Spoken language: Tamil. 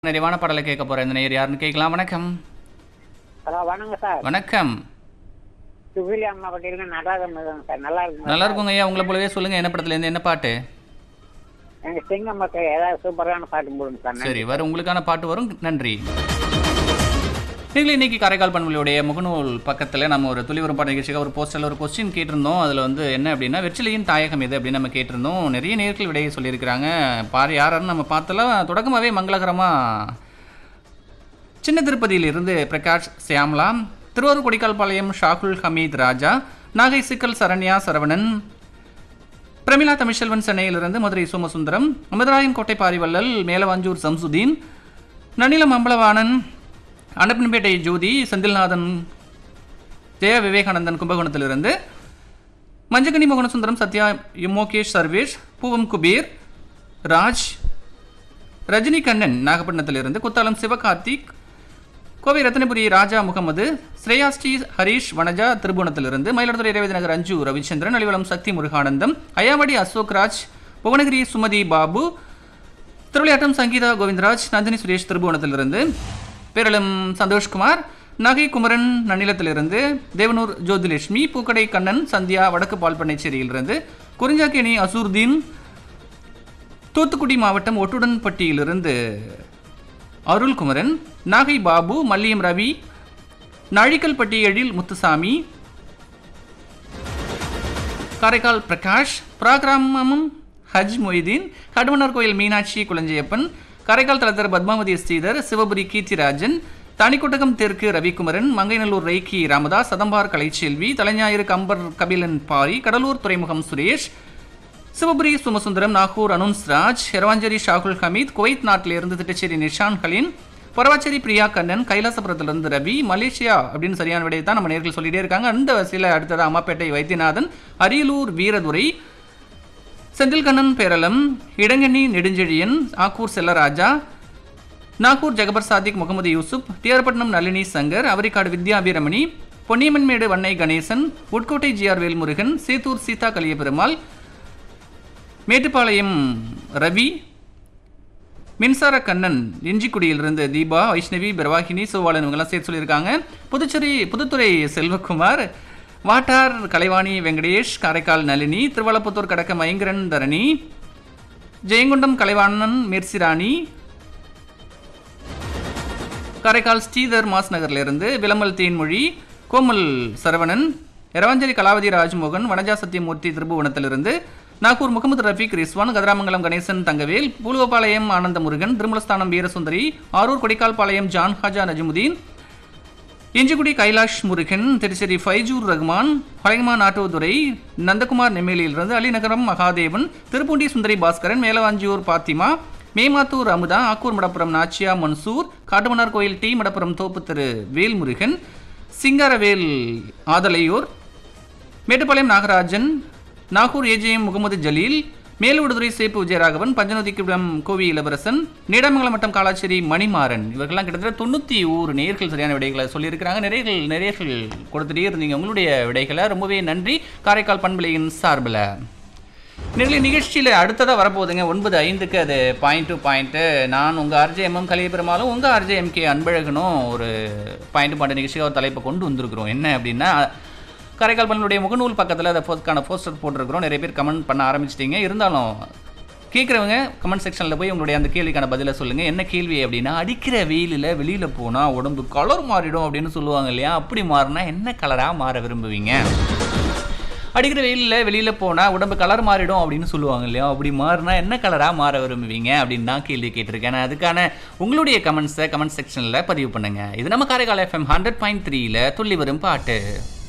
நிறைவான பாடலை கேட்க போறேன் இந்த நேர் யாருன்னு கேட்கலாம் வணக்கம் ஹலோ வணக்கம் சார் வணக்கம் சுகிலி அம்மா பட்டியலுக்கு நடராஜன் இருக்காங்க சார் நல்லா இருக்குங்க நல்லா இருக்குங்க ஐயா உங்களை போலவே சொல்லுங்க என்ன படத்துல இருந்து என்ன பாட்டு எங்க சிங்கம் மக்கள் ஏதாவது சூப்பரான பாட்டு போடுங்க சார் சரி வரும் உங்களுக்கான பாட்டு வரும் நன்றி நீங்களே இன்னைக்கு காரைக்கால் பண்புகளுடைய முகநூல் பக்கத்தில் நம்ம ஒரு துளிவரும் பாட நிகழ்ச்சிக்கு ஒரு போஸ்டரில் ஒரு கொஸ்டின் கேட்டிருந்தோம் அதில் வந்து என்ன அப்படின்னா வெற்றிலையின் தாயகம் எது அப்படின்னு நம்ம கேட்டிருந்தோம் நிறைய நேர்கள் விடையை சொல்லியிருக்கிறாங்க பாரு யாருன்னு நம்ம பார்த்தலாம் தொடக்கமாகவே மங்களகரமாக சின்ன திருப்பதியிலிருந்து பிரகாஷ் சியாம்லா திருவாரூர் கொடிக்கால்பாளையம் ஷாகுல் ஹமீத் ராஜா நாகை சிக்கல் சரண்யா சரவணன் பிரமிளா தமிழ்செல்வன் சென்னையிலிருந்து மதுரை சோமசுந்தரம் அமிர்தராயன் கோட்டை பாரிவள்ளல் மேலவாஞ்சூர் சம்சுதீன் நனிலம் அம்பலவாணன் அன்னப்பன்பேட்டை ஜோதி செந்தில்நாதன் ஜெய விவேகானந்தன் கும்பகோணத்திலிருந்து மஞ்சகனி மோகனசுந்தரம் சத்யா மோகேஷ் சர்வேஷ் பூவம் குபீர் ராஜ் ரஜினி கண்ணன் நாகப்பட்டினத்திலிருந்து குத்தாலம் சிவகார்த்திக் கோவை ரத்னபுரி ராஜா முகமது ஸ்ரேயா ஸ்ரீ ஹரீஷ் வனஜா திருபுவனத்திலிருந்து மயிலாடுதுறை ரேவதி நகர் அஞ்சு ரவிச்சந்திரன் அலிவலம் சக்தி முருகானந்தம் அயாவடி அசோக் ராஜ் புவனகிரி சுமதி பாபு திருவிளையாட்டம் சங்கீதா கோவிந்தராஜ் நந்தினி சுரேஷ் திருபுவனத்திலிருந்து பேரளம் சந்தோஷ்குமார் நகை குமரன் நன்னிலத்திலிருந்து தேவனூர் ஜோதிலட்சுமி பூக்கடை கண்ணன் சந்தியா வடக்கு பால்பண்ணைச்சேரியிலிருந்து குறிஞ்சாக்கேணி அசூர்தீன் தூத்துக்குடி மாவட்டம் ஒட்டுடன்பட்டியிலிருந்து அருள்குமரன் நாகை பாபு மல்லியம் ரவி நாழிக்கல்பட்டி எழில் முத்துசாமி காரைக்கால் பிரகாஷ் பிராகிராமமும் ஹஜ் மொய்தீன் கடுமனார் கோயில் மீனாட்சி குளஞ்சையப்பன் காரைக்கால் தலத்தர் பத்மாவதி ஸ்ரீதர் சிவபுரி கீர்த்திராஜன் தானிக்கொட்டகம் தெற்கு ரவிக்குமரன் மங்கைநல்லூர் ரைக்கி ராமதாஸ் சதம்பார் கலைச்செல்வி தலைஞாயிறு கம்பர் கபிலன் பாரி கடலூர் துறைமுகம் சுரேஷ் சிவபுரி சுமசுந்தரம் நாகூர் அனுன்ஸ்ராஜ் ஹெரவாஞ்சேரி ஷாகுல் ஹமீத் குவைத் நாட்டிலிருந்து திட்டச்சேரி நிஷான் ஹலீன் பரவாச்சேரி பிரியா கண்ணன் கைலாசபுரத்திலிருந்து ரவி மலேசியா அப்படின்னு சரியான விடையை தான் நம்ம நேர்கள் சொல்லிட்டே இருக்காங்க அந்த வரிசையில் அடுத்தது அம்மாப்பேட்டை வைத்தியநாதன் அரியலூர் வீரதுரை செந்தில்கண்ணன் பேரளம் இடங்கண்ணி நெடுஞ்செழியன் ஆக்கூர் செல்லராஜா நாகூர் ஜெகபர் சாதிக் முகமது யூசுப் டிஆர்பட்டினம் நளினி சங்கர் அவரிக்காடு வித்யா வீரமணி பொன்னியம்மன்மேடு வண்ணை கணேசன் உட்கோட்டை ஜிஆர் வேல்முருகன் சேத்தூர் சீதா கலியபெருமாள் மேட்டுப்பாளையம் ரவி மின்சார கண்ணன் எஞ்சிக்குடியிலிருந்து தீபா வைஷ்ணவி பிரவாகினி சோவாளன் இவங்கெல்லாம் சேர்த்து சொல்லியிருக்காங்க புதுச்சேரி புதுத்துறை செல்வகுமார் வாட்டார் கலைவாணி வெங்கடேஷ் காரைக்கால் நளினி திருவள்ளப்புத்தூர் கடக்க மயங்கரன் தரணி ஜெயங்கொண்டம் கலைவாணன் மேர்சிராணி காரைக்கால் ஸ்ரீதர் மாஸ் நகர்லேருந்து விளம்பல் தேன்மொழி கோமல் சரவணன் எரவாஞ்சேரி கலாவதி ராஜ்மோகன் வனஜா சத்தியமூர்த்தி திருபுவனத்திலிருந்து நாகூர் முகமது ரஃபீக் ரிஸ்வான் கதிராமங்கலம் கணேசன் தங்கவேல் பூலுவபாளையம் ஆனந்த முருகன் திருமலஸ்தானம் வீரசுந்தரி ஆரூர் கொடிக்கால்பாளையம் ஜான் ஹாஜா நஜமுதீன் இஞ்சிக்குடி கைலாஷ் முருகன் திருச்சேரி ஃபைஜூர் ரஹ்மான் பழையமா நாட்டுதுரை நந்தகுமார் நெம்மேலியிலிருந்து அலிநகரம் மகாதேவன் திருப்பூண்டி சுந்தரி பாஸ்கரன் மேலவாஞ்சியூர் பாத்திமா மேமாத்தூர் அமுதா ஆக்கூர் மடப்புரம் நாச்சியா மன்சூர் காட்டுமன்னார் கோயில் டி மடப்புரம் தோப்பு திரு வேல்முருகன் சிங்காரவேல் ஆதலையூர் மேட்டுப்பாளையம் நாகராஜன் நாகூர் ஏஜேஎம் முகமது ஜலீல் மேலூடுதுறை சேப்பு விஜயராகவன் பஞ்சநதிக்குடம் கோவி இளவரசன் நீடாமங்கலம் மட்டம் காலாச்சேரி மணிமாறன் இவர்கள்லாம் கிட்டத்தட்ட தொண்ணூற்றி ஒரு நேர்கள் சரியான விடைகளை சொல்லியிருக்கிறாங்க நிறைய நிறையர்கள் கொடுத்துட்டே இருந்தீங்க உங்களுடைய விடைகளை ரொம்பவே நன்றி காரைக்கால் பண்பலையின் சார்பில் நெகிழி நிகழ்ச்சியில் அடுத்ததாக வரப்போகுதுங்க ஒன்பது ஐந்துக்கு அது பாயிண்ட் டு பாயிண்ட்டு நான் உங்கள் ஆர்ஜே எம்எம் கலியபெருமாளும் உங்கள் ஆர்ஜே எம்கே அன்பழகனும் ஒரு பாயிண்ட் பாயிண்ட் நிகழ்ச்சியாக ஒரு தலைப்பை கொண்டு வந்திருக்கிறோம் என்ன அப்படின்னா காரைக்கால் பலனுடைய முகநூல் பக்கத்தில் அதை ஃபோஸ்க்கான போஸ்டர் போட்டிருக்கிறோம் நிறைய பேர் கமெண்ட் பண்ண ஆரம்பிச்சிட்டிங்க இருந்தாலும் கேட்குறவங்க கமெண்ட் செக்ஷனில் போய் உங்களுடைய அந்த கேள்விக்கான பதிலை சொல்லுங்கள் என்ன கேள்வி அப்படின்னா அடிக்கிற வெயிலில் வெளியில் போனால் உடம்பு கலர் மாறிடும் அப்படின்னு சொல்லுவாங்க இல்லையா அப்படி மாறினா என்ன கலராக மாற விரும்புவீங்க அடிக்கிற வெயிலில் வெளியில் போனால் உடம்பு கலர் மாறிடும் அப்படின்னு சொல்லுவாங்க இல்லையா அப்படி மாறினா என்ன கலராக மாற விரும்புவீங்க அப்படின்னு தான் கேள்வி கேட்டிருக்கேன் நான் அதுக்கான உங்களுடைய கமெண்ட்ஸை கமெண்ட் செக்ஷனில் பதிவு பண்ணுங்கள் இது நம்ம காரைக்கால் எஃப்எம் ஹண்ட்ரட் பாயிண்ட் த்ரீல துள்ளி வரும் பாட்டு